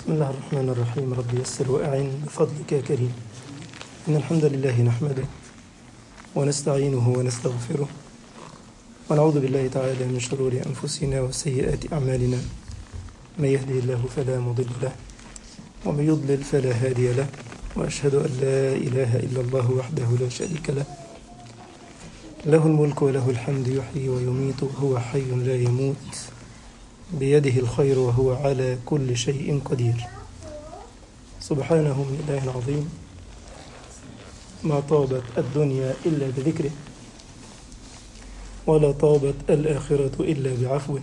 بسم الله الرحمن الرحيم رب يسر وأعن بفضلك يا كريم إن الحمد لله نحمده ونستعينه ونستغفره ونعوذ بالله تعالى من شرور أنفسنا وسيئات أعمالنا من يهدي الله فلا مضل له ومن يضلل فلا هادي له وأشهد أن لا إله إلا الله وحده لا شريك له له الملك وله الحمد يحيي ويميت وهو حي لا يموت بيده الخير وهو على كل شيء قدير سبحانه من إله عظيم ما طابت الدنيا إلا بذكره ولا طابت الآخرة إلا بعفوه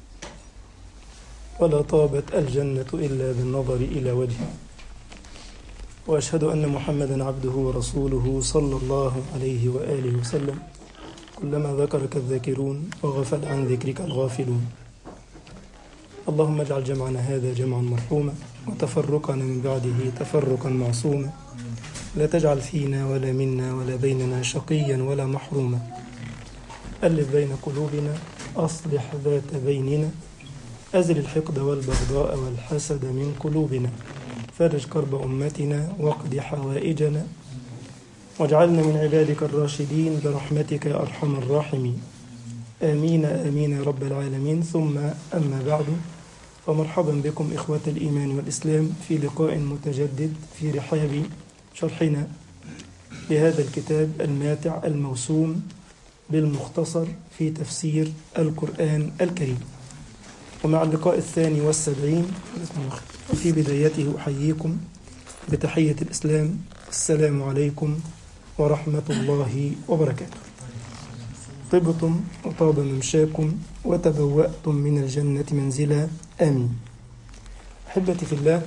ولا طابت الجنة إلا بالنظر إلى وجهه وأشهد أن محمدا عبده ورسوله صلى الله عليه وآله وسلم كلما ذكرك الذاكرون وغفل عن ذكرك الغافلون اللهم اجعل جمعنا هذا جمعا مرحوما وتفرقنا من بعده تفرقا معصوما لا تجعل فينا ولا منا ولا بيننا شقيا ولا محروما ألف بين قلوبنا أصلح ذات بيننا أزل الحقد والبغضاء والحسد من قلوبنا فرج كرب أمتنا واقض حوائجنا واجعلنا من عبادك الراشدين برحمتك يا أرحم الراحمين آمين آمين يا رب العالمين ثم أما بعد فمرحبا بكم إخوة الإيمان والإسلام في لقاء متجدد في رحاب شرحنا لهذا الكتاب الماتع الموسوم بالمختصر في تفسير القرآن الكريم ومع اللقاء الثاني والسبعين في بدايته أحييكم بتحية الإسلام السلام عليكم ورحمة الله وبركاته طبتم وطاب ممشاكم وتبوأتم من الجنة منزلا آمين أحبتي في الله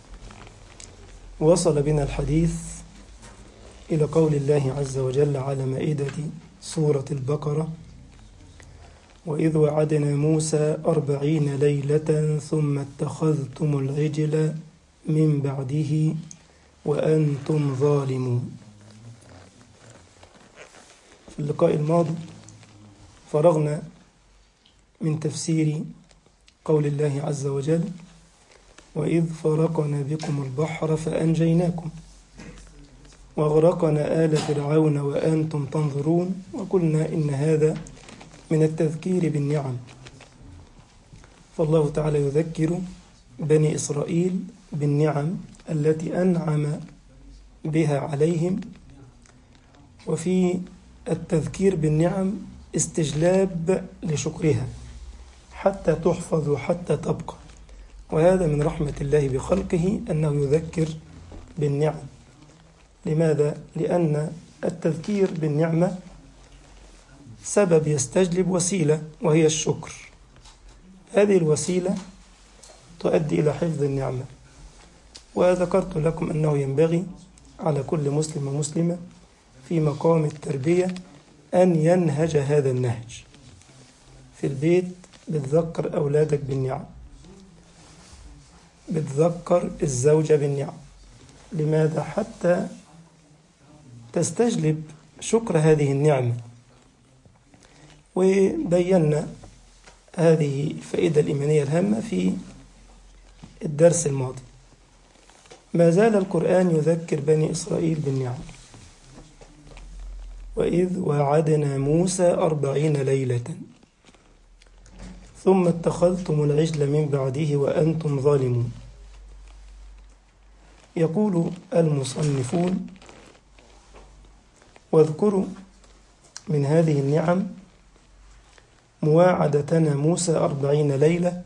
وصل بنا الحديث إلى قول الله عز وجل على مائدة سورة البقرة وإذ وعدنا موسى أربعين ليلة ثم اتخذتم العجل من بعده وأنتم ظالمون في اللقاء الماضي فرغنا من تفسير قول الله عز وجل وإذ فرقنا بكم البحر فأنجيناكم وأغرقنا آل فرعون وأنتم تنظرون وقلنا إن هذا من التذكير بالنعم فالله تعالى يذكر بني إسرائيل بالنعم التي أنعم بها عليهم وفي التذكير بالنعم استجلاب لشكرها حتى تحفظ وحتى تبقى وهذا من رحمة الله بخلقه أنه يذكر بالنعم لماذا؟ لأن التذكير بالنعمة سبب يستجلب وسيلة وهي الشكر هذه الوسيلة تؤدي إلى حفظ النعمة وذكرت لكم أنه ينبغي على كل مسلم ومسلمة في مقام التربية أن ينهج هذا النهج في البيت بتذكر أولادك بالنعم بتذكر الزوجة بالنعم لماذا حتى تستجلب شكر هذه النعمة وبينا هذه الفائدة الإيمانية الهامة في الدرس الماضي ما زال القرآن يذكر بني إسرائيل بالنعم وإذ وعدنا موسى أربعين ليلة ثم اتخذتم العجل من بعده وأنتم ظالمون يقول المصنفون واذكروا من هذه النعم مواعدتنا موسى أربعين ليلة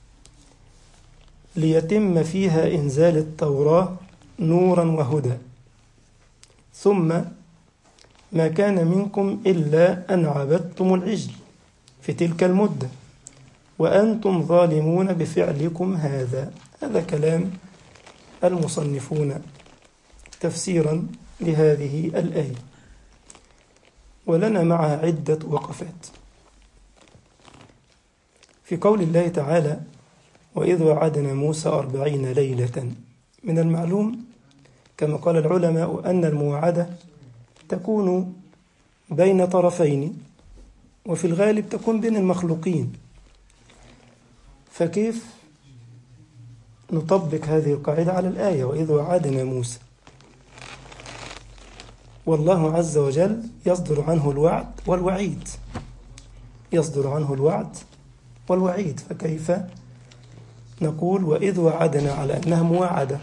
ليتم فيها إنزال التوراة نورا وهدى ثم ما كان منكم إلا أن عبدتم العجل في تلك المدة وأنتم ظالمون بفعلكم هذا هذا كلام المصنفون تفسيرا لهذه الآية ولنا معها عدة وقفات في قول الله تعالى وإذ وعدنا موسى أربعين ليلة من المعلوم كما قال العلماء أن المواعدة تكون بين طرفين وفي الغالب تكون بين المخلوقين فكيف نطبق هذه القاعدة على الآية وإذ وعدنا موسى والله عز وجل يصدر عنه الوعد والوعيد يصدر عنه الوعد والوعيد فكيف نقول وإذ وعدنا على أنها مواعدة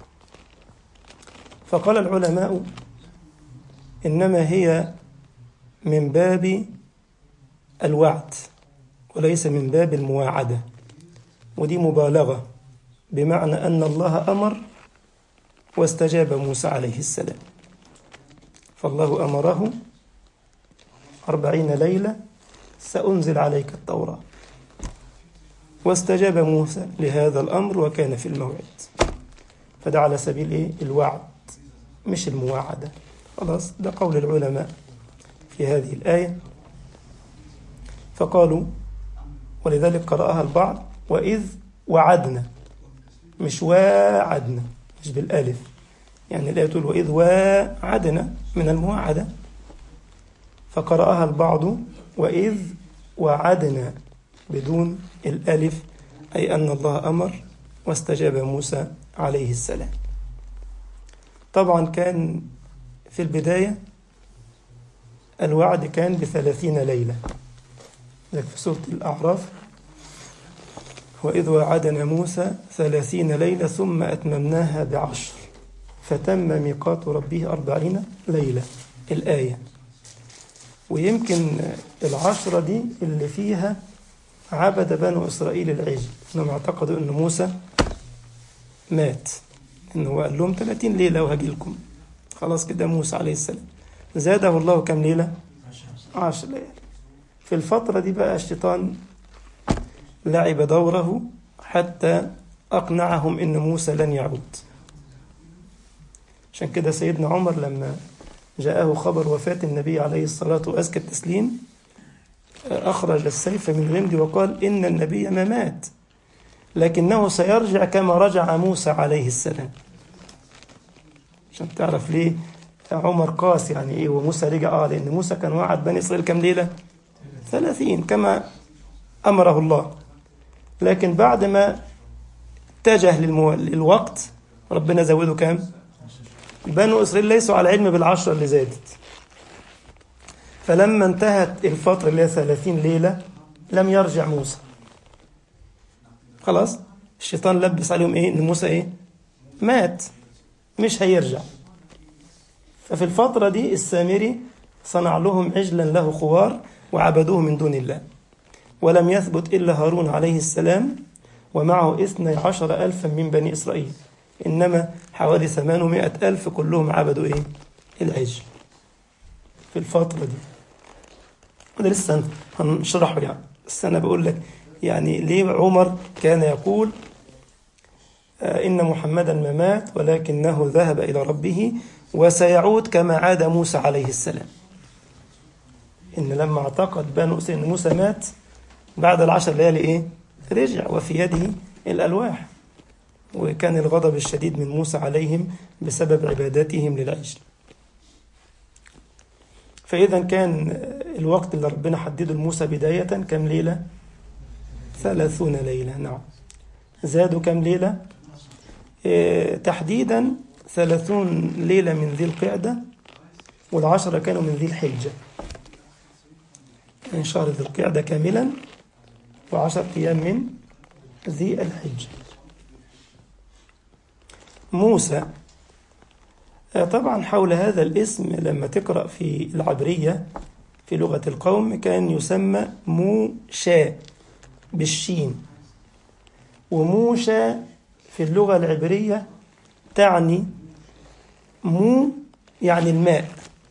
فقال العلماء إنما هي من باب الوعد وليس من باب المواعدة ودي مبالغة بمعنى أن الله أمر واستجاب موسى عليه السلام فالله أمره أربعين ليلة سأنزل عليك التوراة واستجاب موسى لهذا الأمر وكان في الموعد فده على سبيل إيه؟ الوعد مش المواعدة خلاص ده قول العلماء في هذه الآية فقالوا ولذلك قرأها البعض وإذ وعدنا مش واعدنا مش بالألف يعني الآية تقول وإذ واعدنا من المواعدة فقرأها البعض وإذ وعدنا بدون الألف أي أن الله أمر واستجاب موسى عليه السلام طبعا كان في البداية الوعد كان بثلاثين ليلة لك في سورة الأعراف وإذ وعدنا موسى ثلاثين ليلة ثم أتممناها بعشر فتم ميقات ربه أربعين ليلة الآية ويمكن العشرة دي اللي فيها عبد بنو إسرائيل العجل إنهم اعتقدوا أن موسى مات إنه قال لهم 30 ليلة وهجي لكم خلاص كده موسى عليه السلام زاده الله كم ليلة؟ عشر ليالي في الفترة دي بقى الشيطان لعب دوره حتى أقنعهم إن موسى لن يعود عشان كده سيدنا عمر لما جاءه خبر وفاة النبي عليه الصلاة وأزكى التسليم أخرج السيف من غمد وقال إن النبي ما مات لكنه سيرجع كما رجع موسى عليه السلام عشان تعرف ليه عمر قاس يعني إيه وموسى رجع آه لأن موسى كان وعد بني إسرائيل كم ليلة ثلاثين كما أمره الله لكن بعد ما اتجه للمو... للوقت ربنا زوده كام بنو إسرائيل ليسوا على علم بالعشرة اللي زادت فلما انتهت الفترة اللي هي 30 ليلة لم يرجع موسى خلاص الشيطان لبس عليهم ايه ان موسى ايه مات مش هيرجع ففي الفترة دي السامري صنع لهم عجلا له خوار وعبدوه من دون الله ولم يثبت إلا هارون عليه السلام ومعه اثني عشر ألفا من بني إسرائيل إنما حوالي ثمانمائة ألف كلهم عبدوا إيه العجل في الفترة دي وده لسه هنشرحه يعني بس أنا بقول لك يعني ليه عمر كان يقول آه إن محمدا ما مات ولكنه ذهب إلى ربه وسيعود كما عاد موسى عليه السلام إن لما اعتقد بنو إن موسى مات بعد العشر ليالي إيه رجع وفي يده الألواح وكان الغضب الشديد من موسى عليهم بسبب عبادتهم للعجل فإذا كان الوقت اللي ربنا حدده لموسى بداية كم ليلة ثلاثون ليلة نعم زادوا كم ليلة إيه تحديدا ثلاثون ليلة من ذي القعدة والعشرة كانوا من ذي الحجة من شهر ذي القعدة كاملا وعشر أيام من ذي الحجة موسى طبعا حول هذا الاسم لما تقرأ في العبرية في لغة القوم كان يسمى موشى بالشين وموشى في اللغة العبرية تعني مو يعني الماء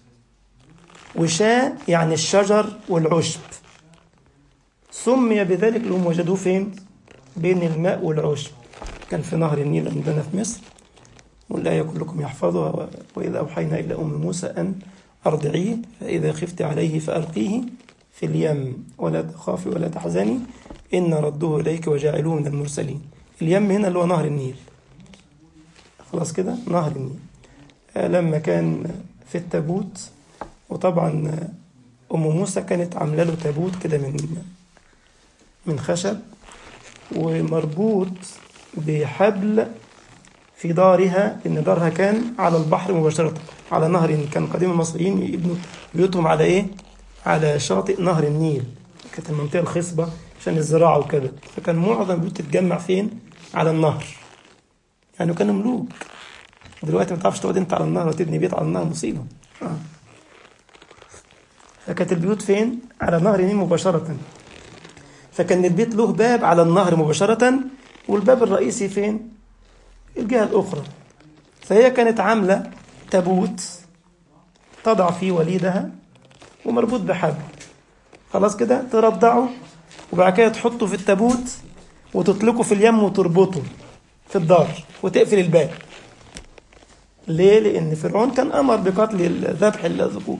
وشاء يعني الشجر والعشب سمي بذلك لهم وجدوه فين بين الماء والعشب كان في نهر النيل عندنا في مصر والآية كلكم يحفظها وإذا أوحينا إلى أم موسى أن أرضعيه فإذا خفت عليه فألقيه في اليم ولا تخافي ولا تحزني إن ردوه إليك وجاعلوه من المرسلين اليم هنا اللي هو نهر النيل خلاص كده نهر النيل لما كان في التابوت وطبعا أم موسى كانت عاملة له تابوت كده من من خشب ومربوط بحبل في دارها إن دارها كان على البحر مباشرة على نهر كان قديم المصريين يبنوا بيوتهم على إيه؟ على شاطئ نهر النيل كانت المنطقة الخصبة عشان الزراعة وكذا فكان معظم البيوت تتجمع فين؟ على النهر يعني كانوا ملوك دلوقتي ما تعرفش تقعد انت على النهر وتبني بيت على النهر مصيبة آه. فكانت البيوت فين؟ على نهر النيل مباشرة فكان البيت له باب على النهر مباشرة والباب الرئيسي فين؟ الجهة الأخرى فهي كانت عاملة تابوت تضع فيه وليدها ومربوط بحبل خلاص كده ترضعه وبعد كده تحطه في التابوت وتطلقه في اليم وتربطه في الدار وتقفل الباب ليه؟ لأن فرعون كان أمر بقتل ذبح الذكور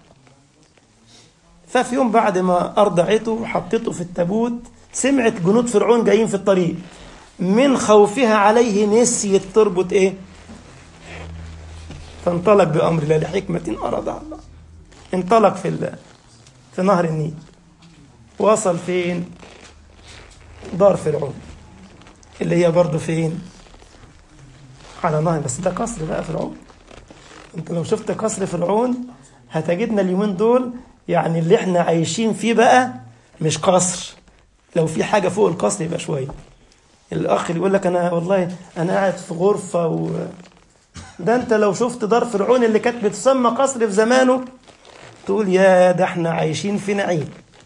ففي يوم بعد ما أرضعته وحطيته في التابوت سمعت جنود فرعون جايين في الطريق من خوفها عليه نسيت تربط إيه؟ فانطلق بأمر الله لحكمة أرادها الله انطلق في ال... في نهر النيل وصل فين؟ دار فرعون اللي هي برضه فين؟ على نهر بس ده قصر بقى فرعون انت لو شفت قصر فرعون هتجدنا اليومين دول يعني اللي احنا عايشين فيه بقى مش قصر لو في حاجة فوق القصر يبقى شوية الأخ اللي يقول لك أنا والله أنا قاعد في غرفة و... ده أنت لو شفت دار فرعون اللي كانت بتسمى قصر في زمانه تقول يا ده احنا عايشين في نعيم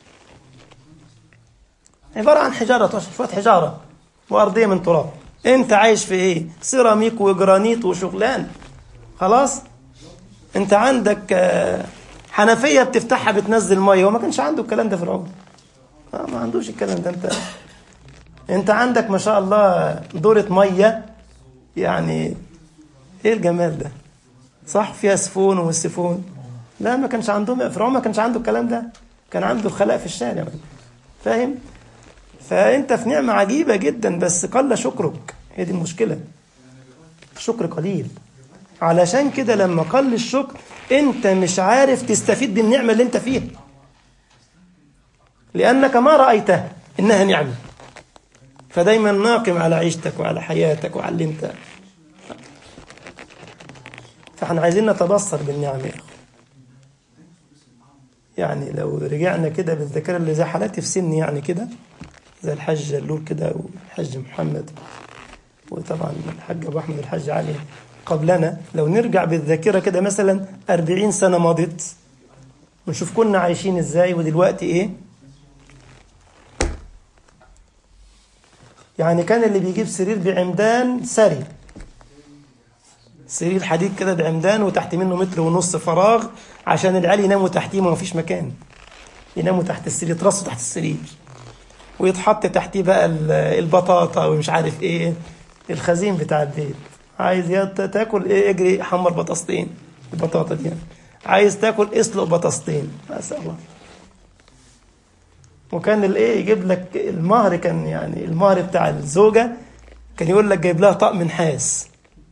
عبارة عن حجارة شوية حجارة وأرضية من تراب أنت عايش في إيه؟ سيراميك وجرانيت وشغلان خلاص؟ أنت عندك حنفية بتفتحها بتنزل مية وما كانش عنده الكلام ده فرعون آه ما عندوش الكلام ده أنت أنت عندك ما شاء الله دورة مية يعني إيه الجمال ده؟ صح فيها سفون والسفون لا ما كانش عندهم فرعون ما كانش عنده الكلام ده كان عنده خلاء في الشارع فاهم؟ فأنت في نعمة عجيبة جدا بس قل شكرك هي دي المشكلة الشكر قليل علشان كده لما قل الشكر أنت مش عارف تستفيد بالنعمة اللي أنت فيها لأنك ما رأيتها إنها نعمة فدايما ناقم على عيشتك وعلى حياتك وعلى اللي أنت فاحنا عايزين نتبصر بالنعم يا أخو يعني لو رجعنا كده بالذاكرة اللي زي حالاتي في سني يعني كده زي الحاج جلول كده والحاج محمد وطبعا الحاج ابو احمد الحاج علي قبلنا لو نرجع بالذاكره كده مثلا 40 سنه مضت ونشوف كنا عايشين ازاي ودلوقتي ايه يعني كان اللي بيجيب سرير بعمدان سري سرير حديد كده بعمدان وتحت منه متر ونص فراغ عشان العيال يناموا تحتيه ما فيش مكان يناموا تحت السرير يترصوا تحت السرير ويتحط تحتيه بقى البطاطا ومش عارف ايه الخزين بتاع البيت عايز تاكل ايه اجري حمر بطاطستين البطاطا دي يعني. عايز تاكل اسلق بطاطستين ما شاء الله وكان الايه يجيب لك المهر كان يعني المهر بتاع الزوجه كان يقول لك جايب لها طقم نحاس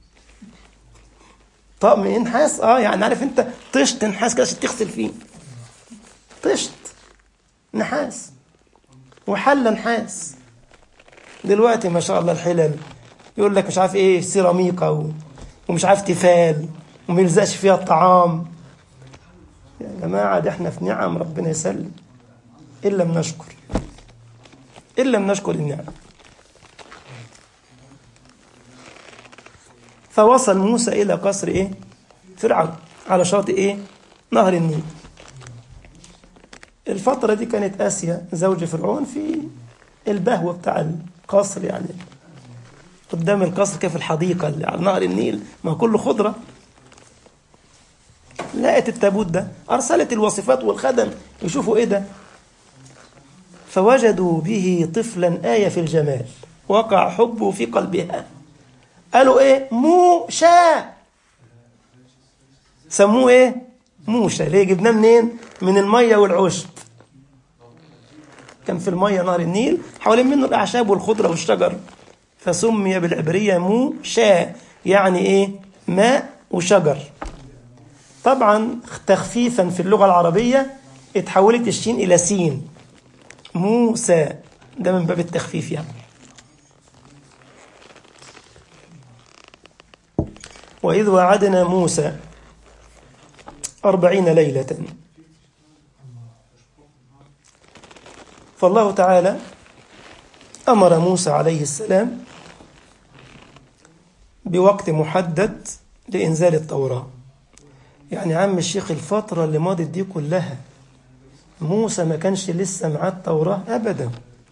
طقم نحاس اه يعني عارف انت طشت نحاس كده عشان تغسل فيه طشت نحاس وحل نحاس دلوقتي ما شاء الله الحلل يقول لك مش عارف ايه سيراميكا و... ومش عارف تيفال وما يلزقش فيها الطعام يا جماعة ده احنا في نعم ربنا يسلم إن لم نشكر إن لم نشكر النعم فوصل موسى إلى قصر إيه؟ فرعون على شاطئ إيه؟ نهر النيل الفترة دي كانت آسيا زوج فرعون في البهوة بتاع القصر يعني قدام القصر كيف الحديقة اللي على نهر النيل ما كله خضرة لقت التابوت ده أرسلت الوصفات والخدم يشوفوا إيه ده فوجدوا به طفلا آية في الجمال وقع حبه في قلبها قالوا إيه موشى سموه إيه موشى ليه جبناه منين من المية والعشب كان في المية نهر النيل حوالين منه الأعشاب والخضرة والشجر فسمي بالعبرية موشى يعني إيه ماء وشجر طبعا تخفيفا في اللغة العربية اتحولت الشين إلى سين موسى ده من باب التخفيف يعني وإذ وعدنا موسى أربعين ليلة فالله تعالى أمر موسى عليه السلام بوقت محدد لإنزال التوراة يعني عم الشيخ الفترة اللي ماضت دي كلها موسى ما كانش لسه معاه التوراة أبدا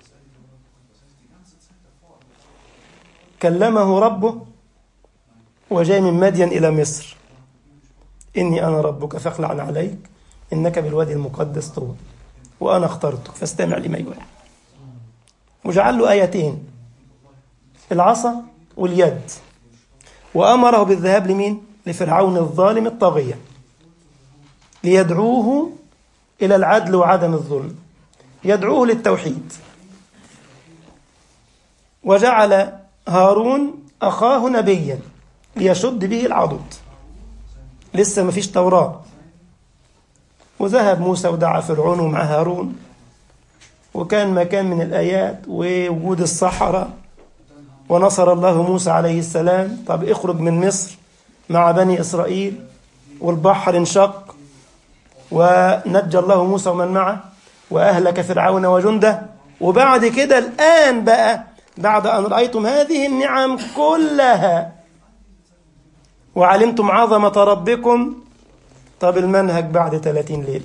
كلمه ربه وجاء من مدين إلى مصر إني أنا ربك فاخلع عليك إنك بالوادي المقدس طول وأنا اخترتك فاستمع لما يوحى وجعل له آيتين العصا واليد وأمره بالذهاب لمين؟ لفرعون الظالم الطاغية ليدعوه إلى العدل وعدم الظلم يدعوه للتوحيد وجعل هارون أخاه نبيا ليشد به العضد لسه ما فيش توراة وذهب موسى ودعا فرعون مع هارون وكان مكان من الآيات ووجود الصحراء ونصر الله موسى عليه السلام طب اخرج من مصر مع بني إسرائيل والبحر انشق ونجى الله موسى ومن معه وأهلك فرعون وجنده وبعد كده الآن بقى بعد أن رأيتم هذه النعم كلها وعلمتم عظمة ربكم طب المنهج بعد 30 ليلة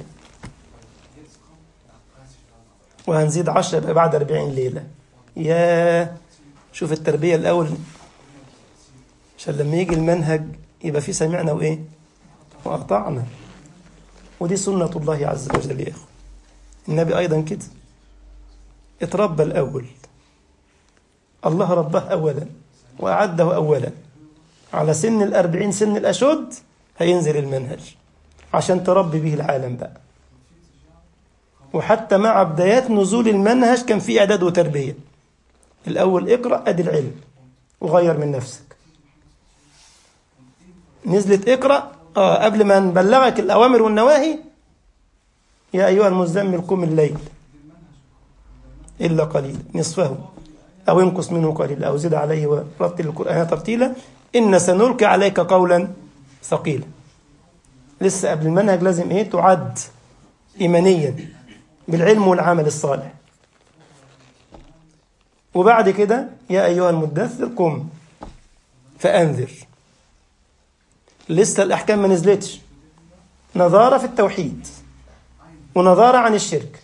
وهنزيد 10 يبقى بعد 40 ليلة يا شوف التربية الأول عشان لما يجي المنهج يبقى في سمعنا وإيه وأطعنا ودي سنة الله عز وجل يا أخو النبي أيضا كده اتربى الأول الله رباه أولا وأعده أولا على سن الأربعين سن الأشد هينزل المنهج عشان تربي به العالم بقى وحتى مع بدايات نزول المنهج كان في إعداد وتربية الأول اقرأ أدي العلم وغير من نفسك نزلت اقرأ آه قبل ما نبلغك الأوامر والنواهي يا أيها المزمل قم الليل إلا قليل نصفه أو انقص منه قليلا أو زد عليه ورتل القرآن ترتيلا إن سنلقي عليك قولا ثقيلا لسه قبل المنهج لازم إيه تعد إيمانيا بالعلم والعمل الصالح وبعد كده يا أيها المدثر قم فأنذر لسه الأحكام ما نزلتش نظارة في التوحيد ونظارة عن الشرك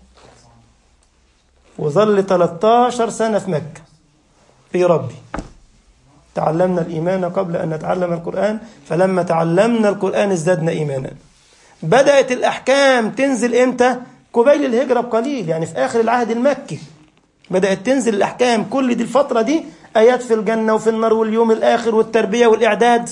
وظل 13 سنة في مكة في ربي تعلمنا الإيمان قبل أن نتعلم القرآن فلما تعلمنا القرآن ازددنا إيمانا بدأت الأحكام تنزل إمتى؟ قبيل الهجرة بقليل يعني في آخر العهد المكي بدأت تنزل الأحكام كل دي الفترة دي آيات في الجنة وفي النار واليوم الآخر والتربية والإعداد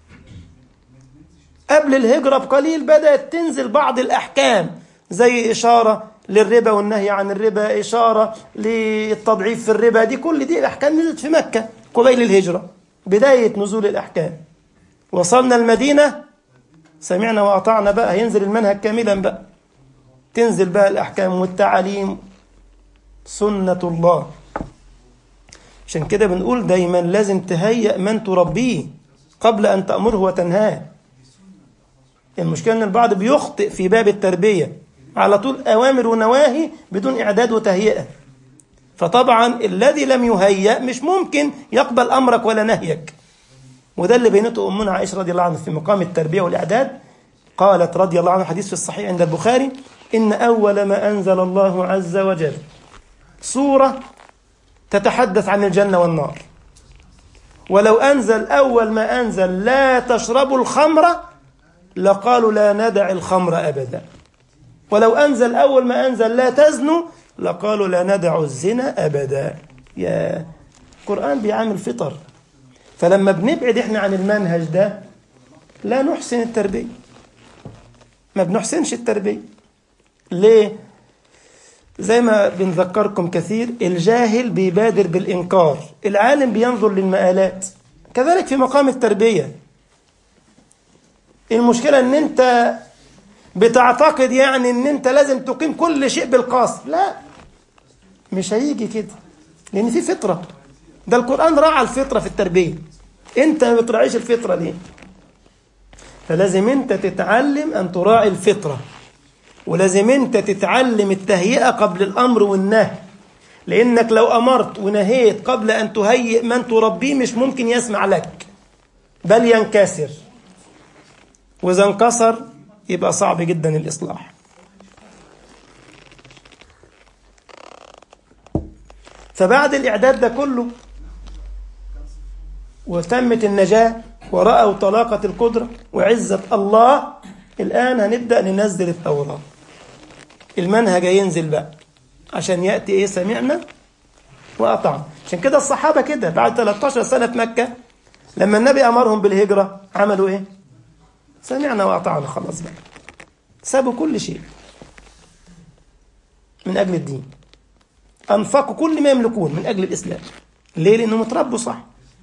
قبل الهجرة بقليل بدأت تنزل بعض الأحكام زي إشارة للربا والنهي عن الربا إشارة للتضعيف في الربا دي كل دي الأحكام نزلت في مكة قبيل الهجرة بداية نزول الأحكام وصلنا المدينة سمعنا وأطعنا بقى هينزل المنهج كاملا بقى تنزل بقى الأحكام والتعاليم سنة الله عشان كده بنقول دايما لازم تهيئ من تربيه قبل أن تأمره وتنهاه المشكلة أن البعض بيخطئ في باب التربية على طول أوامر ونواهي بدون إعداد وتهيئة فطبعا الذي لم يهيأ مش ممكن يقبل أمرك ولا نهيك وده اللي بينته أمنا عائشة رضي الله عنها في مقام التربية والإعداد قالت رضي الله عنها حديث في الصحيح عند البخاري إن أول ما أنزل الله عز وجل سورة تتحدث عن الجنة والنار ولو أنزل أول ما أنزل لا تشربوا الخمر لقالوا لا ندع الخمر أبدا ولو أنزل أول ما أنزل لا تزنوا لقالوا لا ندع الزنا أبدا يا القرآن بيعامل فطر فلما بنبعد احنا عن المنهج ده لا نحسن التربية ما بنحسنش التربية ليه؟ زي ما بنذكركم كثير الجاهل بيبادر بالإنكار العالم بينظر للمآلات كذلك في مقام التربية المشكلة ان انت بتعتقد يعني ان انت لازم تقيم كل شيء بالقصد لا مش هيجي كده لان في فطرة ده القرآن راعى الفطرة في التربية انت ما بتراعيش الفطرة دي فلازم انت تتعلم ان تراعي الفطرة ولازم انت تتعلم التهيئة قبل الامر والنهي لانك لو امرت ونهيت قبل ان تهيئ من تربيه مش ممكن يسمع لك بل ينكسر واذا انكسر يبقى صعب جدا الاصلاح فبعد الاعداد ده كله وتمت النجاة ورأوا طلاقة القدرة وعزة الله الآن هنبدأ ننزل التوراة المنهج ينزل بقى عشان يأتي إيه سمعنا وأطعنا عشان كده الصحابة كده بعد 13 سنة في مكة لما النبي أمرهم بالهجرة عملوا إيه سمعنا وأطعنا خلاص بقى سابوا كل شيء من أجل الدين أنفقوا كل ما يملكون من أجل الإسلام ليه لأنهم اتربوا صح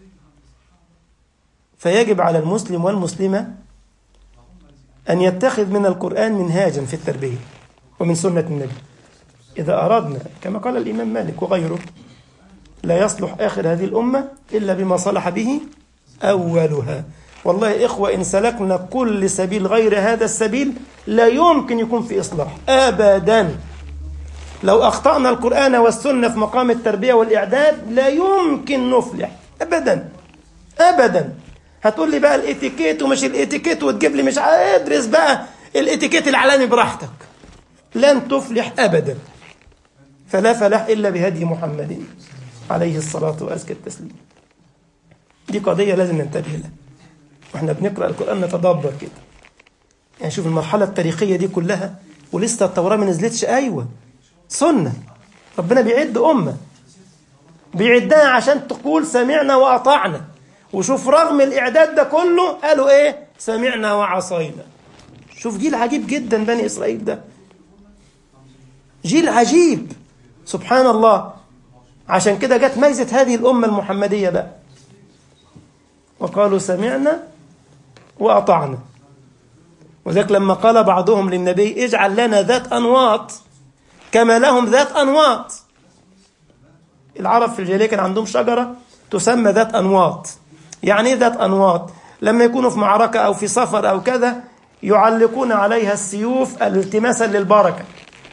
فيجب على المسلم والمسلمة أن يتخذ من القرآن منهاجا في التربية ومن سنة النبي إذا أردنا كما قال الإمام مالك وغيره لا يصلح آخر هذه الأمة إلا بما صلح به أولها والله إخوة إن سلكنا كل سبيل غير هذا السبيل لا يمكن يكون في إصلاح أبدا لو أخطأنا القرآن والسنة في مقام التربية والإعداد لا يمكن نفلح أبدا أبدا هتقول لي بقى الاتيكيت ومش الاتيكيت وتجيب لي مش ادرس بقى الاتيكيت العالمي براحتك لن تفلح ابدا فلا فلاح الا بهدي محمد عليه الصلاه وازكى التسليم دي قضيه لازم ننتبه لها واحنا بنقرا القران نتدبر كده يعني شوف المرحله التاريخيه دي كلها ولسه التوراه ما نزلتش ايوه سنه ربنا بيعد امه بيعدها عشان تقول سمعنا واطعنا وشوف رغم الإعداد ده كله قالوا إيه سمعنا وعصينا شوف جيل عجيب جدا بني إسرائيل ده جيل عجيب سبحان الله عشان كده جت ميزة هذه الأمة المحمدية بقى وقالوا سمعنا وأطعنا وذلك لما قال بعضهم للنبي اجعل لنا ذات أنواط كما لهم ذات أنواط العرب في الجاهلية كان عندهم شجرة تسمى ذات أنواط يعني ايه ذات انواط لما يكونوا في معركه او في سفر او كذا يعلقون عليها السيوف التماسا للبركه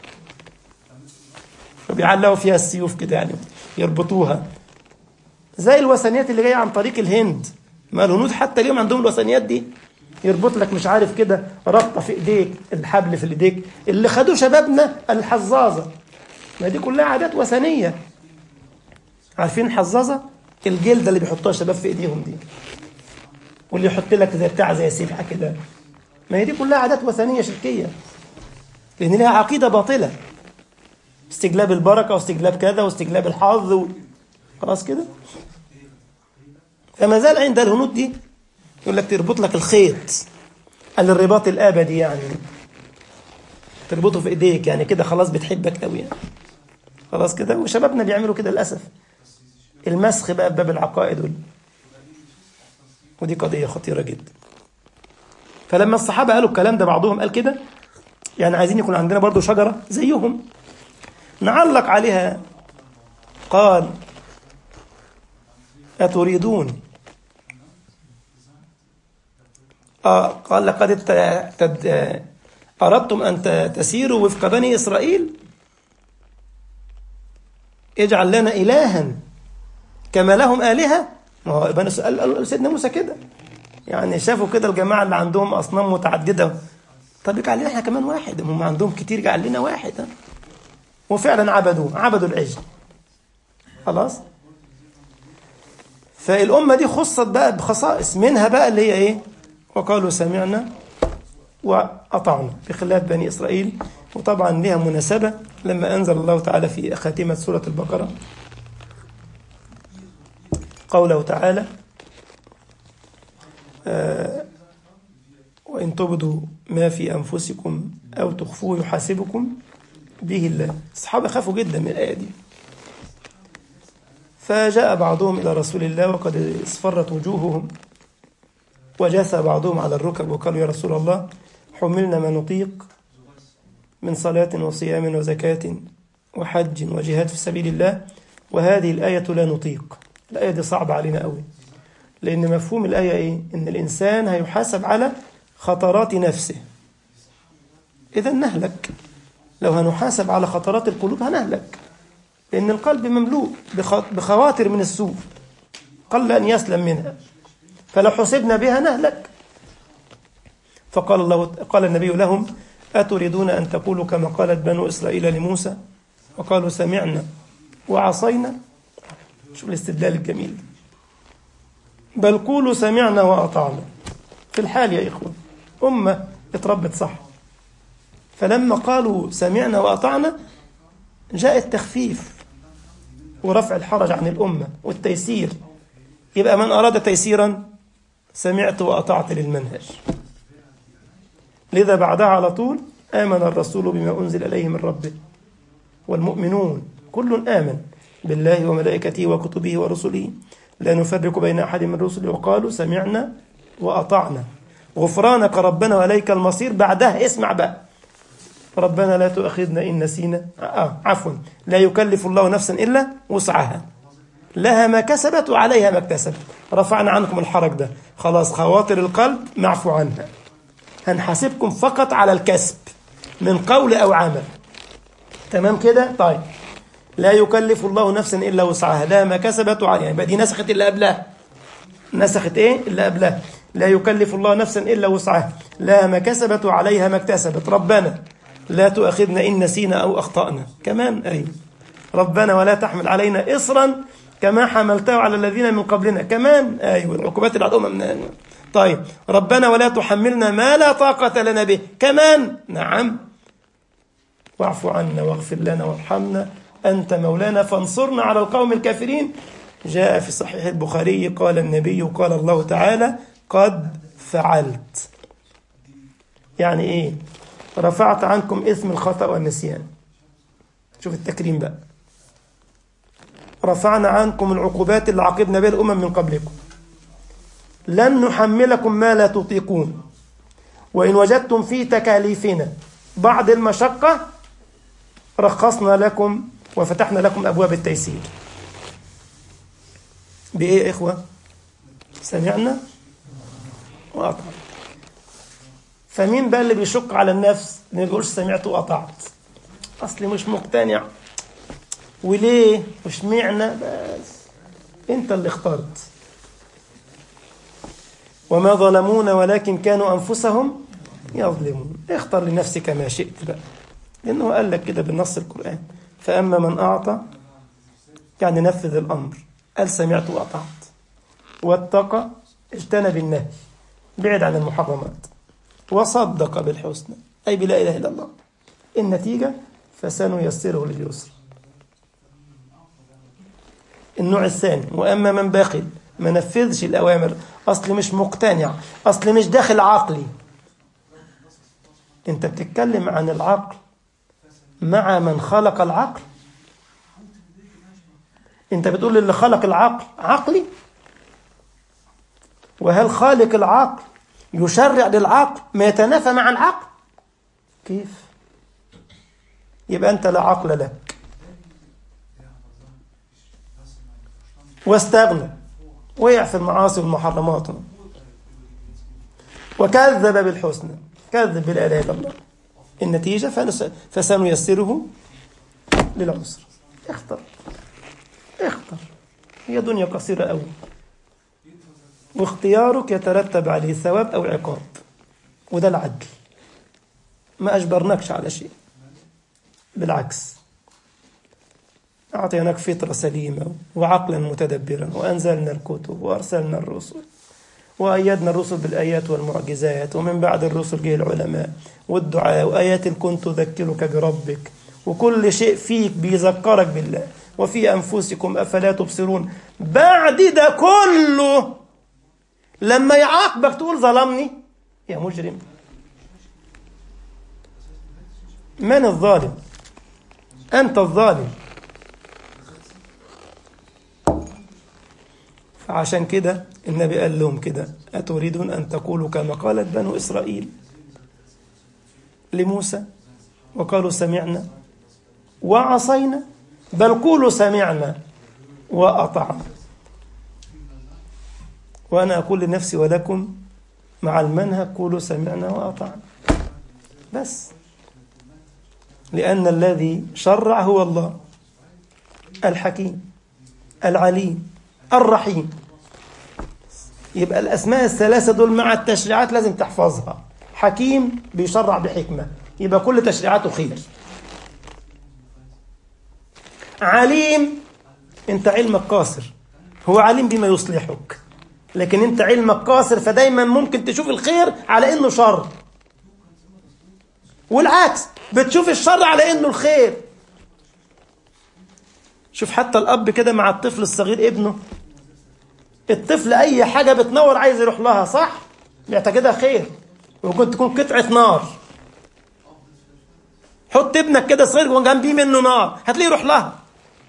فبيعلقوا فيها السيوف كده يعني يربطوها زي الوثنيات اللي جايه عن طريق الهند ما الهنود حتى اليوم عندهم الوثنيات دي يربط لك مش عارف كده ربطه في ايديك الحبل في ايديك اللي خدوه شبابنا الحظاظه ما دي كلها عادات وثنيه عارفين الحظاظه الجلده اللي بيحطوها الشباب في ايديهم دي واللي يحط لك زي بتاع زي سبحه كده ما هي دي كلها عادات وثنيه شركيه لان لها عقيده باطله استجلاب البركه واستجلاب كذا واستجلاب الحظ و... خلاص كده فما زال عند الهنود دي يقول لك تربط لك الخيط الرباط الابدي يعني تربطه في ايديك يعني كده خلاص بتحبك قوي يعني خلاص كده وشبابنا بيعملوا كده للاسف المسخ بقى بباب العقائد وال... ودي قضية خطيرة جدا فلما الصحابة قالوا الكلام ده بعضهم قال كده يعني عايزين يكون عندنا برضو شجرة زيهم نعلق عليها قال أتريدون آه قال لقد تد... أردتم أن تسيروا وفق بني إسرائيل اجعل لنا إلها كما لهم آلهة ما هو بني سؤال سيدنا موسى كده يعني شافوا كده الجماعة اللي عندهم أصنام متعددة طب يجعل لنا احنا كمان واحد هم عندهم كتير جعل لنا واحد ها؟ وفعلا عبدوه عبدوا العجل خلاص فالأمة دي خصت بقى بخصائص منها بقى اللي هي إيه وقالوا سمعنا وأطعنا بخلاف بني إسرائيل وطبعا لها مناسبة لما أنزل الله تعالى في خاتمة سورة البقرة قوله تعالى آه وإن تبدوا ما في أنفسكم أو تخفوه يحاسبكم به الله الصحابة خافوا جدا من الآية دي فجاء بعضهم إلى رسول الله وقد اصفرت وجوههم وجاث بعضهم على الركب وقالوا يا رسول الله حملنا ما نطيق من صلاة وصيام وزكاة وحج وجهاد في سبيل الله وهذه الآية لا نطيق الآية دي صعبة علينا قوي لأن مفهوم الآية إيه؟ إن الإنسان هيحاسب على خطرات نفسه إذا نهلك لو هنحاسب على خطرات القلوب هنهلك لأن القلب مملوء بخواطر من السوء قل أن يسلم منها فلو حسبنا بها نهلك فقال الله قال النبي لهم أتريدون أن تقولوا كما قالت بنو إسرائيل لموسى وقالوا سمعنا وعصينا شوف الاستدلال الجميل بل قولوا سمعنا وأطعنا في الحال يا إخوة أمة اتربت صح فلما قالوا سمعنا وأطعنا جاء التخفيف ورفع الحرج عن الأمة والتيسير يبقى من أراد تيسيرا سمعت وأطعت للمنهج لذا بعدها على طول آمن الرسول بما أنزل إليه من ربه والمؤمنون كل آمن بالله وملائكته وكتبه ورسله لا نفرق بين أحد من رسله وقالوا سمعنا وأطعنا غفرانك ربنا وإليك المصير بعدها اسمع بقى ربنا لا تؤاخذنا إن نسينا آه عفوا لا يكلف الله نفسا إلا وسعها لها ما كسبت وعليها ما اكتسبت رفعنا عنكم الحرج ده خلاص خواطر القلب معفو عنها هنحاسبكم فقط على الكسب من قول أو عمل تمام كده طيب لا يكلف الله نفسا إلا وسعها لها ما كسبت وعليها يبقى دي نسخت اللي قبلها نسخت إيه اللي قبلها لا يكلف الله نفسا إلا وسعها لها ما كسبت وعليها ما اكتسبت ربنا لا تؤاخذنا إن نسينا أو أخطأنا كمان أيوه ربنا ولا تحمل علينا إصرا كما حملته على الذين من قبلنا كمان أيوه العقوبات اللي على من طيب ربنا ولا تحملنا ما لا طاقة لنا به كمان نعم واعف عنا واغفر لنا وارحمنا أنت مولانا فانصرنا على القوم الكافرين جاء في صحيح البخاري قال النبي قال الله تعالى قد فعلت يعني إيه رفعت عنكم إثم الخطأ والنسيان شوف التكريم بقى رفعنا عنكم العقوبات اللي عاقبنا بها الأمم من قبلكم لن نحملكم ما لا تطيقون وإن وجدتم في تكاليفنا بعض المشقة رخصنا لكم وفتحنا لكم أبواب التيسير بإيه يا إخوة سمعنا وأطعنا فمين بقى اللي بيشق على النفس ما يقولش سمعت وأطعت أصلي مش مقتنع وليه مش معنى بس انت اللي اخترت وما ظلمونا ولكن كانوا أنفسهم يظلمون اختر لنفسك ما شئت بقى لأنه قال لك كده بالنص القرآن فأما من أعطى يعني نفذ الأمر قال سمعت وأطعت واتقى اجتنب النهي بعد عن المحرمات وصدق بالحسنى أي بلا إله إلا الله النتيجة فسنيسره لليسر النوع الثاني وأما من بخل ما نفذش الأوامر أصل مش مقتنع أصل مش داخل عقلي أنت بتتكلم عن العقل مع من خلق العقل أنت بتقول اللي خلق العقل عقلي وهل خالق العقل يشرع للعقل ما يتنافى مع العقل كيف يبقى أنت لا عقل لك واستغنى وقع في المعاصي والمحرمات وكذب بالحسنى كذب بلا اله الا الله النتيجة فسنيسره للعسر اختر اختر هي دنيا قصيرة أوي واختيارك يترتب عليه ثواب أو عقاب وده العدل ما أجبرناكش على شيء بالعكس أعطيناك فطرة سليمة وعقلا متدبرا وأنزلنا الكتب وأرسلنا الرسل وأيدنا الرسل بالآيات والمعجزات ومن بعد الرسل جه العلماء والدعاء وآيات كنت تذكرك بربك وكل شيء فيك بيذكرك بالله وفي أنفسكم أفلا تبصرون بعد ده كله لما يعاقبك تقول ظلمني يا مجرم من الظالم أنت الظالم فعشان كده النبي قال لهم كده أتريدون أن تقولوا كما قالت بنو إسرائيل لموسى وقالوا سمعنا وعصينا بل قولوا سمعنا وأطعنا وأنا أقول لنفسي ولكم مع المنهج قولوا سمعنا وأطعنا بس لأن الذي شرع هو الله الحكيم العليم الرحيم يبقى الأسماء الثلاثة دول مع التشريعات لازم تحفظها حكيم بيشرع بحكمة يبقى كل تشريعاته خير عليم انت علمك قاصر هو عليم بما يصلحك لكن انت علمك قاصر فدايما ممكن تشوف الخير على انه شر والعكس بتشوف الشر على انه الخير شوف حتى الاب كده مع الطفل الصغير ابنه الطفل اي حاجه بتنور عايز يروح لها صح بيعتقدها خير وممكن تكون قطعه نار حط ابنك كده صغير وجنبيه منه نار هتلاقيه يروح لها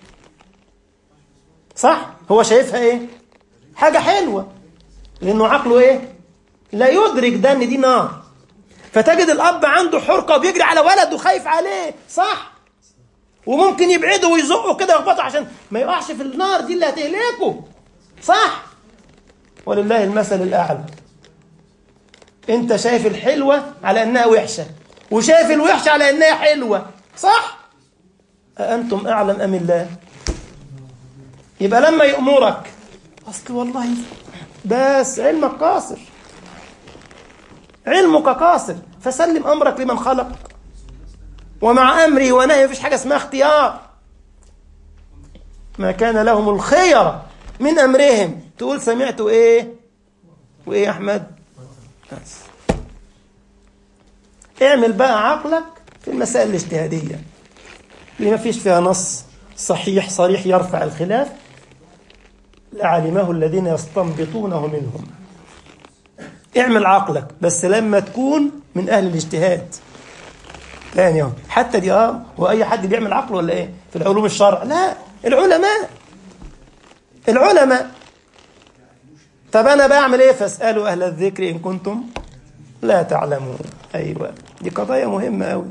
صح هو شايفها ايه حاجه حلوه لانه عقله ايه لا يدرك ده ان دي نار فتجد الاب عنده حرقه وبيجري على ولده خايف عليه صح وممكن يبعده ويزقه كده ويخبطه عشان ما يقعش في النار دي اللي هتهلكه صح ولله المثل الاعلى انت شايف الحلوه على انها وحشه وشايف الوحشه على انها حلوه صح أأنتم أعلم أم الله يبقى لما يأمرك أصل والله بس علمك قاصر علمك قاصر فسلم أمرك لمن خلق ومع أمره ونهي مفيش حاجة اسمها اختيار ما كان لهم الخيرة من أمرهم تقول سمعتوا إيه وإيه يا أحمد بس اعمل بقى عقلك في المسائل الاجتهادية اللي ما فيش فيها نص صحيح صريح يرفع الخلاف لعلمه الذين يستنبطونه منهم اعمل عقلك بس لما تكون من أهل الاجتهاد تاني اهو حتى دي اه هو اي حد بيعمل عقله ولا ايه في العلوم الشرع لا العلماء العلماء طب انا بعمل ايه فاسالوا اهل الذكر ان كنتم لا تعلمون ايوه دي قضايا مهمه قوي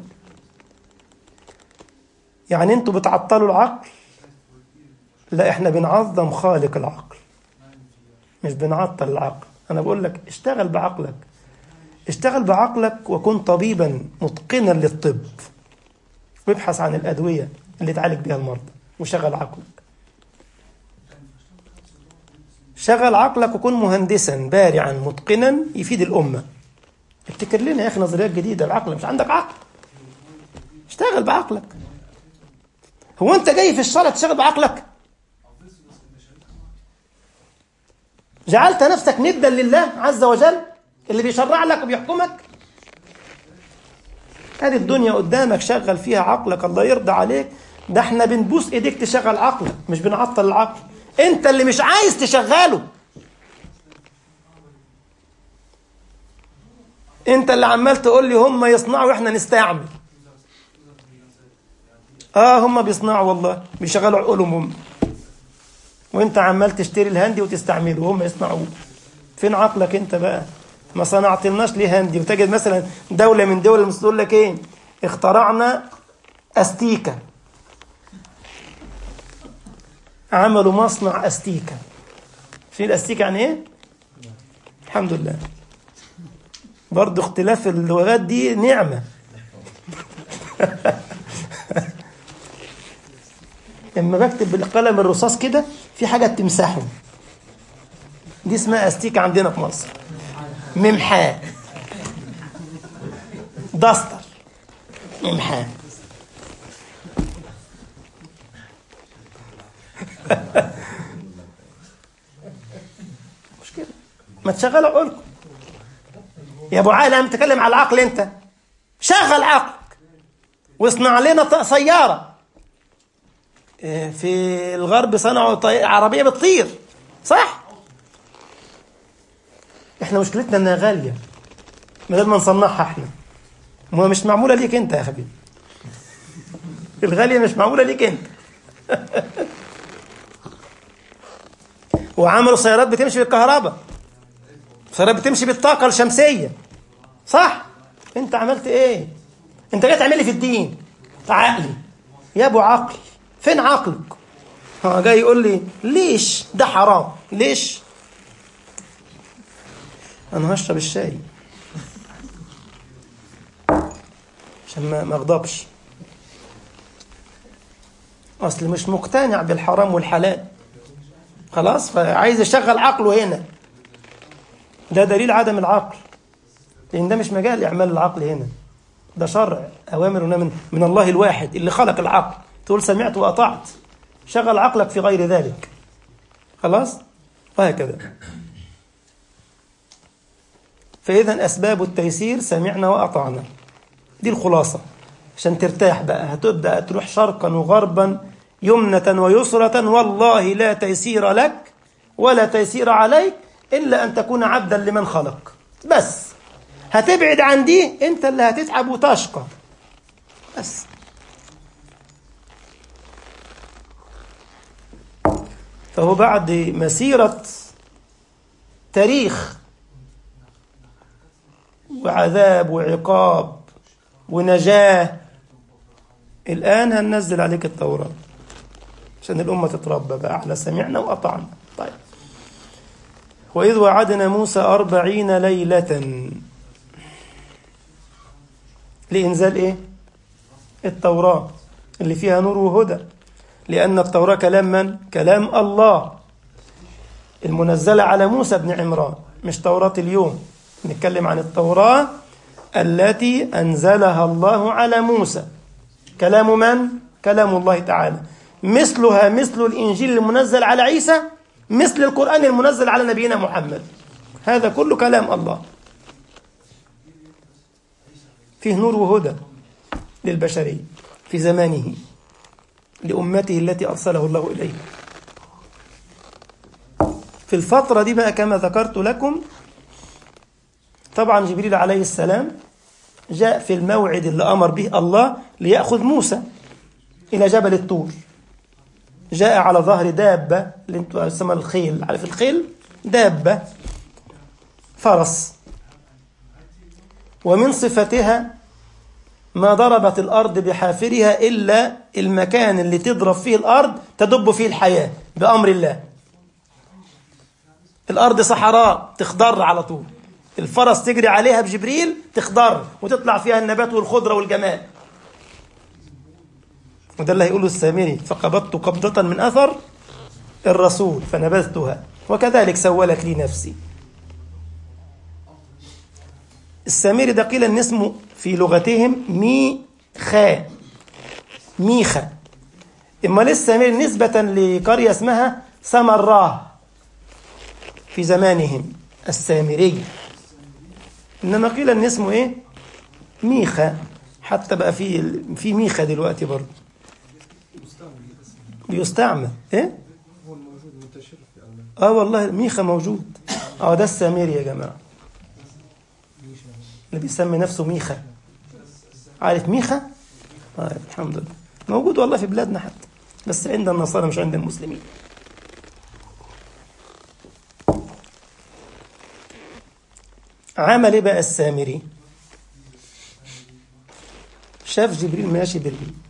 يعني انتوا بتعطلوا العقل لا احنا بنعظم خالق العقل مش بنعطل العقل انا بقول لك اشتغل بعقلك اشتغل بعقلك وكن طبيبا متقنا للطب وابحث عن الادويه اللي تعالج بها المرضى وشغل عقلك شغل عقلك وكن مهندسا بارعا متقنا يفيد الامه ابتكر لنا يا اخي نظريات جديده العقل مش عندك عقل اشتغل بعقلك هو انت جاي في الشرع تشتغل بعقلك جعلت نفسك ندا لله عز وجل اللي بيشرع لك وبيحكمك هذه الدنيا قدامك شغل فيها عقلك الله يرضى عليك ده احنا بنبوس ايديك تشغل عقلك مش بنعطل العقل انت اللي مش عايز تشغله انت اللي عمال تقول لي هم يصنعوا واحنا نستعمل اه هم بيصنعوا والله بيشغلوا عقولهم هم وانت عمال تشتري الهندي وتستعمله وهم يصنعوه فين عقلك انت بقى ما صنعتلناش ليه هندي وتجد مثلا دولة من دول المسلمين تقول لك ايه اخترعنا استيكة عملوا مصنع استيكة في الاستيكة يعني ايه الحمد لله برضه اختلاف اللغات دي نعمة لما بكتب بالقلم الرصاص كده في حاجة تمسحه دي اسمها استيكة عندنا في مصر ممحاه دستر ممحاه مشكلة ما تشغل عقلكم يا ابو عالم تكلم على العقل انت شغل عقلك واصنع لنا سيارة في الغرب صنعوا عربية بتطير صح احنا مشكلتنا انها غاليه بدل ما نصنعها احنا ما مش معموله ليك انت يا حبيبي الغاليه مش معموله ليك انت وعملوا سيارات بتمشي بالكهرباء سيارات بتمشي بالطاقه الشمسيه صح انت عملت ايه انت جاي تعمل لي في الدين عقلي يا ابو عقل فين عقلك ها جاي يقول لي ليش ده حرام ليش أنا هشرب الشاي عشان ما ما أغضبش أصل مش مقتنع بالحرام والحلال خلاص فعايز يشغل عقله هنا ده دليل عدم العقل لأن ده مش مجال إعمال العقل هنا ده شرع أوامر من, من الله الواحد اللي خلق العقل تقول سمعت وأطعت شغل عقلك في غير ذلك خلاص وهكذا فإذا أسباب التيسير سمعنا وأطعنا دي الخلاصة عشان ترتاح بقى هتبدأ تروح شرقا وغربا يمنة ويسرة والله لا تيسير لك ولا تيسير عليك إلا أن تكون عبدا لمن خلق بس هتبعد عن دي أنت اللي هتتعب وتشقى بس فهو بعد مسيرة تاريخ وعذاب وعقاب ونجاة الآن هننزل عليك التوراة عشان الأمة تتربى بقى على سمعنا وأطعنا طيب وإذ وعدنا موسى أربعين ليلة لإنزال إيه؟ التوراة اللي فيها نور وهدى لأن التوراة كلام من؟ كلام الله المنزلة على موسى بن عمران مش توراة اليوم نتكلم عن التوراة التي أنزلها الله على موسى كلام من؟ كلام الله تعالى مثلها مثل الإنجيل المنزل على عيسى مثل القرآن المنزل على نبينا محمد هذا كله كلام الله فيه نور وهدى للبشرية في زمانه لأمته التي أرسله الله إليه في الفترة دي بقى كما ذكرت لكم طبعا جبريل عليه السلام جاء في الموعد اللي أمر به الله ليأخذ موسى إلى جبل الطور جاء على ظهر دابة اللي انتوا اسمها الخيل عارف الخيل دابة فرس ومن صفتها ما ضربت الأرض بحافرها إلا المكان اللي تضرب فيه الأرض تدب فيه الحياة بأمر الله الأرض صحراء تخضر على طول الفرس تجري عليها بجبريل تخضر وتطلع فيها النبات والخضرة والجمال وده اللي هيقوله السامري فقبضت قبضة من أثر الرسول فنبذتها وكذلك سولت لي نفسي السامري ده قيل ان اسمه في لغتهم ميخا ميخا اما السامري نسبة لقرية اسمها سمراه في زمانهم السامري انما قيل ان اسمه ايه ميخا حتى بقى في في ميخا دلوقتي برضه بيستعمل ايه هو الموجود منتشر في ألمانيا اه والله ميخا موجود اه ده السامري يا جماعه اللي بيسمي نفسه ميخا عارف ميخا آه الحمد لله موجود والله في بلادنا حتى بس عند النصارى مش عند المسلمين عمل ايه بقى السامري شاف جبريل ماشي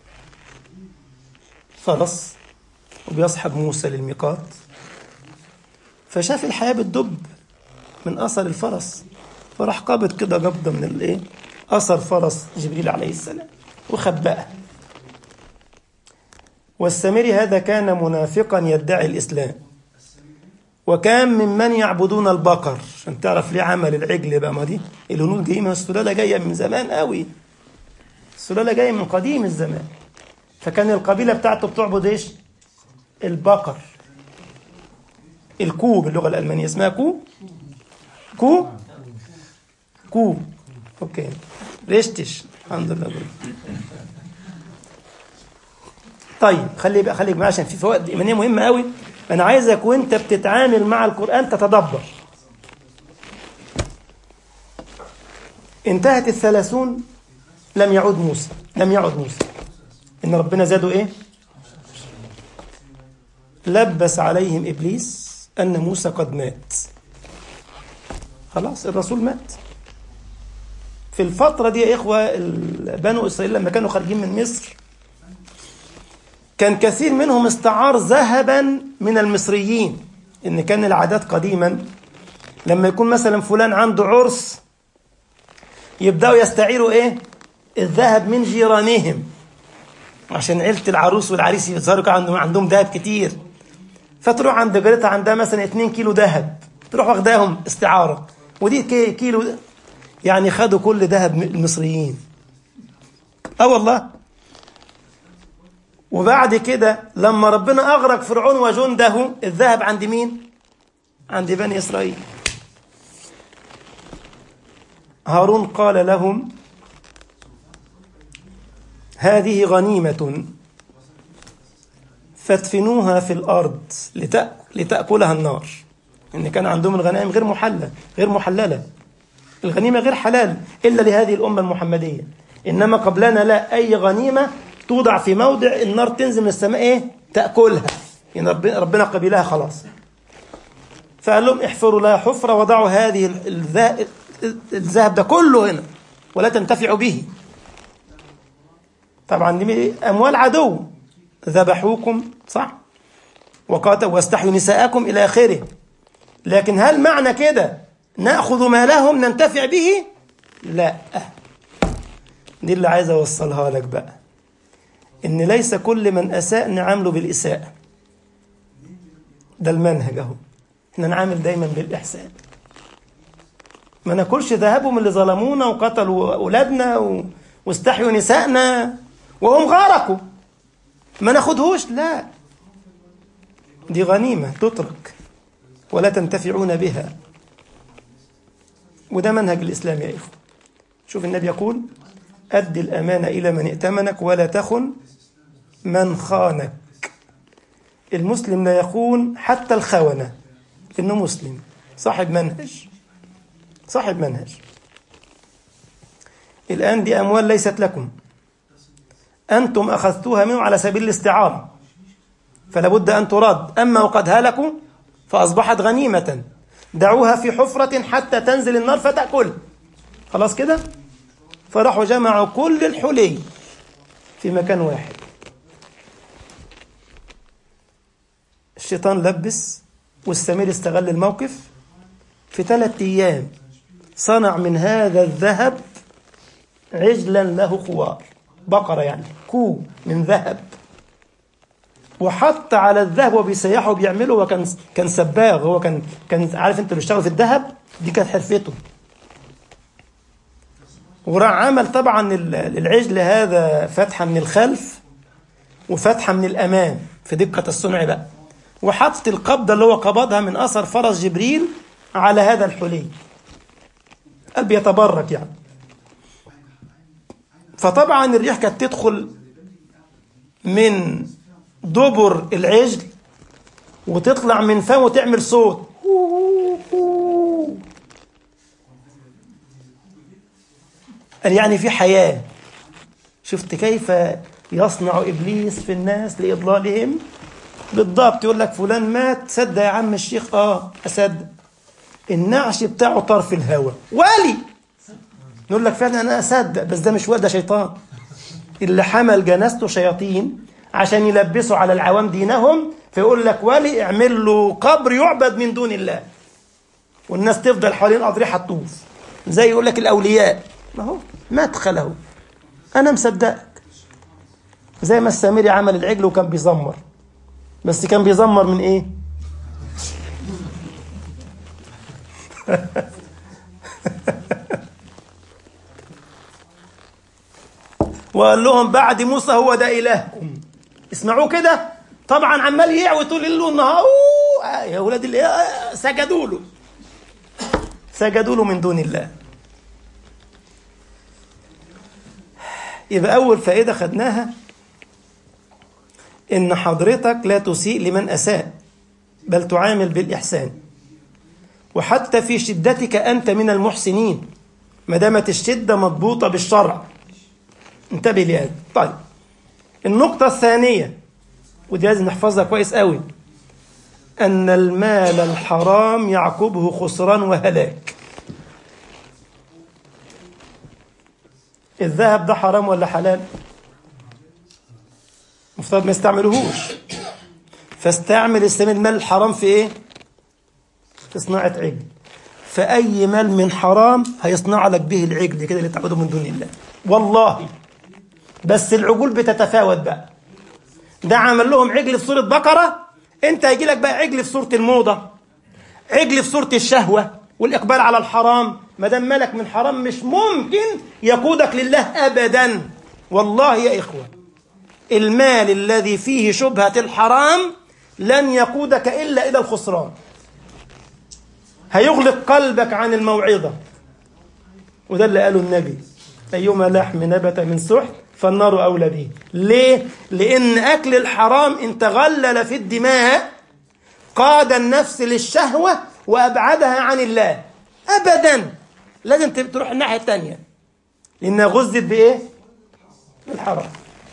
بالفرس وبيصحب موسى للميقات فشاف الحياة بتدب من أثر الفرس فراح قابض كده قبضة من الإيه؟ أثر فرس جبريل عليه السلام وخبأها والسامري هذا كان منافقا يدعي الإسلام وكان ممن يعبدون البقر عشان تعرف ليه عمل العجل بقى ما دي الهنود جايين من السلالة جاية من زمان قوي السلالة جاية من قديم الزمان فكان القبيلة بتاعته بتعبد ايش البقر الكو باللغة الألمانية اسمها كو كو كو اوكي ريشتش الحمد لله طيب خلي بقى خليك معايا عشان في فوائد ايمانيه مهمه قوي انا عايزك وانت بتتعامل مع القران تتدبر انتهت الثلاثون لم يعود موسى لم يعد موسى ان ربنا زاده ايه لبس عليهم ابليس ان موسى قد مات خلاص الرسول مات في الفترة دي يا إخوة بنو إسرائيل لما كانوا خارجين من مصر كان كثير منهم استعار ذهبا من المصريين إن كان العادات قديما لما يكون مثلا فلان عنده عرس يبدأوا يستعيروا ايه الذهب من جيرانهم عشان عيلة العروس والعريس يظهروا كده عندهم عندهم ذهب كتير فتروح عند جارتها عندها مثلا 2 كيلو ذهب تروح واخداهم استعارة ودي كي- كيلو ده. يعني خدوا كل ذهب من المصريين اه والله وبعد كده لما ربنا أغرق فرعون وجنده الذهب عند مين؟ عند بني إسرائيل هارون قال لهم هذه غنيمة فادفنوها في الأرض لتأ... لتأكلها النار إن كان عندهم الغنائم غير محلة غير محللة الغنيمة غير حلال إلا لهذه الأمة المحمدية إنما قبلنا لا أي غنيمة توضع في موضع النار تنزل من السماء إيه تأكلها يعني ربنا ربنا قبلها خلاص فقال لهم احفروا لها حفرة وضعوا هذه ال- الذا- الذهب ده كله هنا ولا تنتفعوا به طبعا دي أموال عدو ذبحوكم صح وقاتلوا واستحيوا نساءكم إلى آخره لكن هل معنى كده نأخذ مالهم ننتفع به لا دي اللي عايز أوصلها لك بقى إن ليس كل من أساء نعامله بالإساءة ده المنهج أهو احنا نعامل دايما بالإحسان ما ناكلش ذهبهم اللي ظلمونا وقتلوا أولادنا و... واستحيوا نسائنا وهم غارقوا ما ناخدهوش لا دي غنيمة تترك ولا تنتفعون بها وده منهج الإسلام يا إخوة شوف النبي يقول أد الأمانة إلى من ائتمنك ولا تخن من خانك المسلم لا يخون حتى الخونة إنه مسلم صاحب منهج صاحب منهج الآن دي أموال ليست لكم أنتم أخذتوها منه على سبيل الاستعارة فلا بد أن ترد أما وقد هلكوا فأصبحت غنيمة دعوها في حفرة حتى تنزل النار فتأكل خلاص كده فراحوا جمعوا كل الحلي في مكان واحد الشيطان لبس والسمير استغل الموقف في ثلاثة أيام صنع من هذا الذهب عجلا له خوار بقرة يعني كو من ذهب وحط على الذهب وبيسيحه وبيعمله وكان كان سباغ هو كان كان عارف انت اللي بيشتغل في الذهب دي كانت حرفته وراح عمل طبعا ال- العجل هذا فتحه من الخلف وفتحه من الامام في دقه الصنع بقى وحط القبضه اللي هو قبضها من اثر فرس جبريل على هذا الحلي قال بيتبرك يعني فطبعا الريح كانت تدخل من دبر العجل وتطلع من فمه وتعمل صوت قال يعني في حياة شفت كيف يصنع إبليس في الناس لإضلالهم بالضبط يقول لك فلان مات صدق يا عم الشيخ آه أصدق النعش بتاعه طرف الهوى ولي نقول لك فعلا أنا أصدق بس ده مش ولي ده شيطان اللي حمل جنازته شياطين عشان يلبسوا على العوام دينهم فيقول لك ولي اعمل له قبر يعبد من دون الله والناس تفضل حوالين أضرحة تطوف زي يقول لك الأولياء ما هو مدخله أنا مصدقك زي ما السامري عمل العجل وكان بيزمر بس كان بيزمر من إيه؟ وقال لهم بعد موسى هو ده إلهكم اسمعوه كده طبعا عمال يعوي طول الليل والنهار أوه، آه، يا ولاد اللي آه، سجدوا له سجدوا له من دون الله يبقى أول فائدة خدناها إن حضرتك لا تسيء لمن أساء بل تعامل بالإحسان وحتى في شدتك أنت من المحسنين ما دامت الشدة مضبوطة بالشرع انتبه لهذا طيب النقطة الثانية ودي لازم نحفظها كويس قوي أن المال الحرام يعقبه خسران وهلاك الذهب ده حرام ولا حلال مفترض ما يستعملوهوش فاستعمل استعمل المال الحرام في ايه في صناعة عجل فأي مال من حرام هيصنع لك به العجل كده اللي تعبده من دون الله والله بس العجول بتتفاوت بقى ده عمل لهم عجل في صورة بقرة انت هيجي لك بقى عجل في صورة الموضة عجل في صورة الشهوة والإقبال على الحرام ما دام مالك من حرام مش ممكن يقودك لله أبدا والله يا إخوة المال الذي فيه شبهة الحرام لن يقودك إلا إلى الخسران هيغلق قلبك عن الموعظة وده اللي قاله النبي أيما لحم نبت من سحت فالنار أولى به ليه؟ لأن أكل الحرام إن تغلل في الدماء قاد النفس للشهوة وأبعدها عن الله أبدا لازم تروح الناحية الثانية لأنها غزت بإيه؟ بالحرام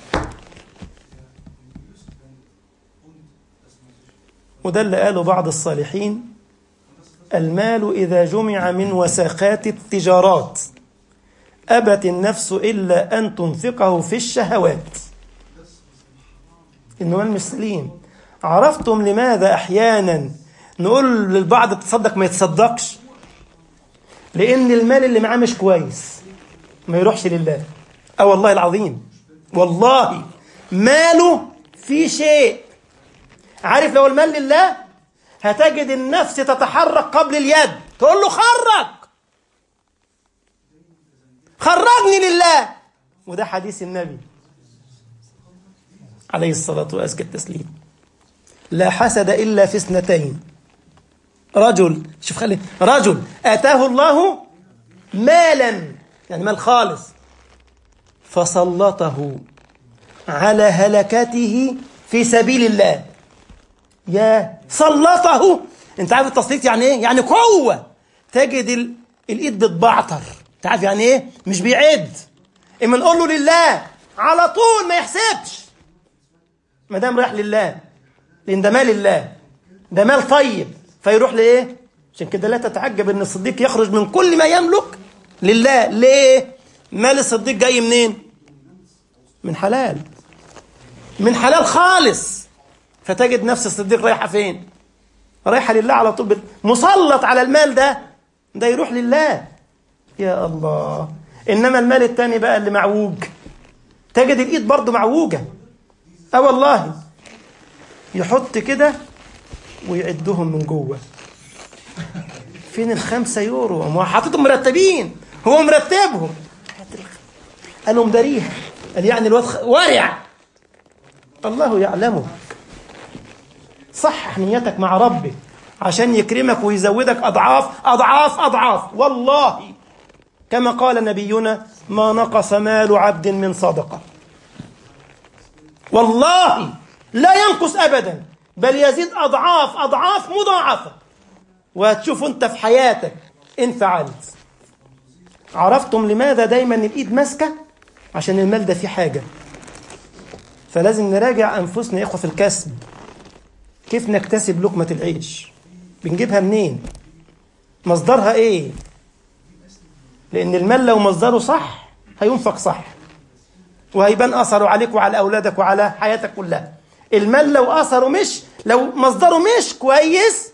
وده اللي قاله بعض الصالحين المال إذا جمع من وساخات التجارات أبت النفس إلا أن تنفقه في الشهوات إنه مال مش سليم عرفتم لماذا أحيانا نقول للبعض تصدق ما يتصدقش لأن المال اللي معاه مش كويس ما يروحش لله أه والله العظيم والله ماله في شيء عارف لو المال لله هتجد النفس تتحرك قبل اليد تقول له خرج خرجني لله وده حديث النبي عليه الصلاة وأزكى التسليم لا حسد إلا في اثنتين رجل شوف خلي رجل آتاه الله مالا يعني مال خالص فسلطه على هلكته في سبيل الله يا سلطه انت عارف التسليط يعني ايه يعني قوه تجد ال... الايد بتبعتر انت عارف يعني ايه مش بيعد اما نقول له لله على طول ما يحسبش ما دام رايح لله لان ده مال الله ده مال طيب فيروح لايه عشان كده لا تتعجب ان الصديق يخرج من كل ما يملك لله ليه مال الصديق جاي منين من حلال من حلال خالص فتجد نفس الصديق رايحه فين رايحه لله على طول مسلط على المال ده ده يروح لله يا الله انما المال التاني بقى اللي معوج تجد الايد برضه معوجه اه والله يحط كده ويعدهم من جوه فين الخمسة يورو هو حاططهم مرتبين هو مرتبهم قال لهم داريها قال يعني الواد ورع الله يعلمك صحح نيتك مع ربك عشان يكرمك ويزودك أضعاف أضعاف أضعاف والله كما قال نبينا ما نقص مال عبد من صدقة والله لا ينقص أبدا بل يزيد أضعاف أضعاف مضاعفة وهتشوف أنت في حياتك إن فعلت عرفتم لماذا دايما الإيد ماسكة عشان المال ده فيه حاجة فلازم نراجع أنفسنا يا إخوة في الكسب كيف نكتسب لقمة العيش بنجيبها منين مصدرها إيه لأن المال لو مصدره صح هينفق صح وهيبان أثره عليك وعلى أولادك وعلى حياتك كلها المال لو أثره مش لو مصدره مش كويس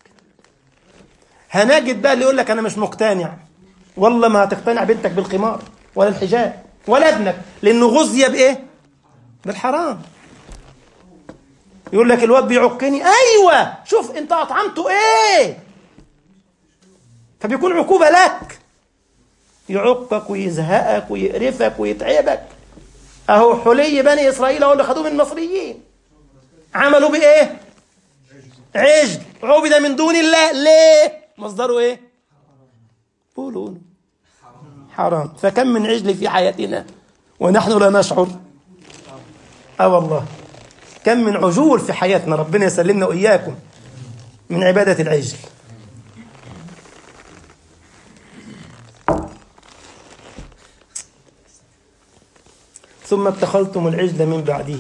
هنجد بقى اللي يقول لك أنا مش مقتنع والله ما هتقتنع بنتك بالقمار ولا الحجاب ولا ابنك لأنه غزي بإيه بالحرام يقول لك الواد بيعقني أيوة شوف أنت أطعمته إيه فبيكون عقوبة لك يعقك ويزهقك ويقرفك ويتعبك أهو حلي بني إسرائيل هو اللي خدوه من المصريين عملوا بإيه عجل عبد من دون الله ليه مصدره إيه قولوا حرام فكم من عجل في حياتنا ونحن لا نشعر اه والله كم من عجول في حياتنا ربنا يسلمنا وإياكم من عبادة العجل ثم اتخذتم العجل من بعده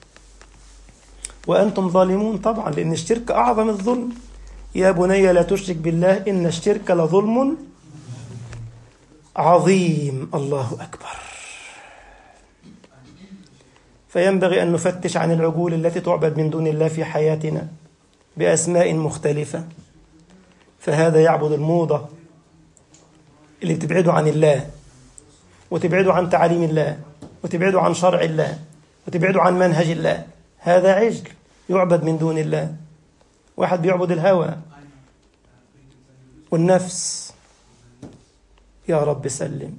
وأنتم ظالمون طبعا لأن الشرك أعظم الظلم يا بني لا تشرك بالله إن الشرك لظلم عظيم الله أكبر فينبغي أن نفتش عن العقول التي تعبد من دون الله في حياتنا بأسماء مختلفة فهذا يعبد الموضة اللي بتبعده عن الله وتبعده عن تعاليم الله وتبعده عن شرع الله وتبعده عن منهج الله هذا عجل يعبد من دون الله واحد بيعبد الهوى والنفس يا رب سلم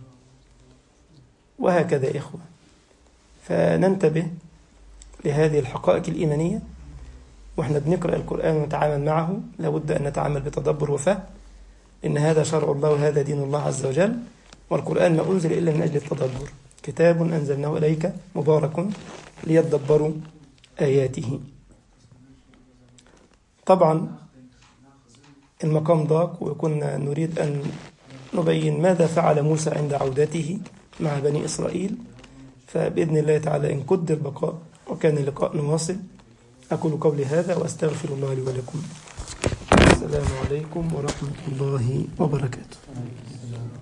وهكذا إخوة فننتبه لهذه الحقائق الإيمانية وإحنا بنقرأ القرآن ونتعامل معه لابد أن نتعامل بتدبر وفهم إن هذا شرع الله وهذا دين الله عز وجل والقرآن ما أنزل إلا من أجل التدبر كتاب أنزلناه إليك مبارك ليدبروا آياته طبعا المقام ضاق وكنا نريد أن نبين ماذا فعل موسى عند عودته مع بني إسرائيل فبإذن الله تعالى إن قدر بقاء وكان اللقاء نواصل أقول قولي هذا وأستغفر الله لي ولكم السلام عليكم ورحمة الله وبركاته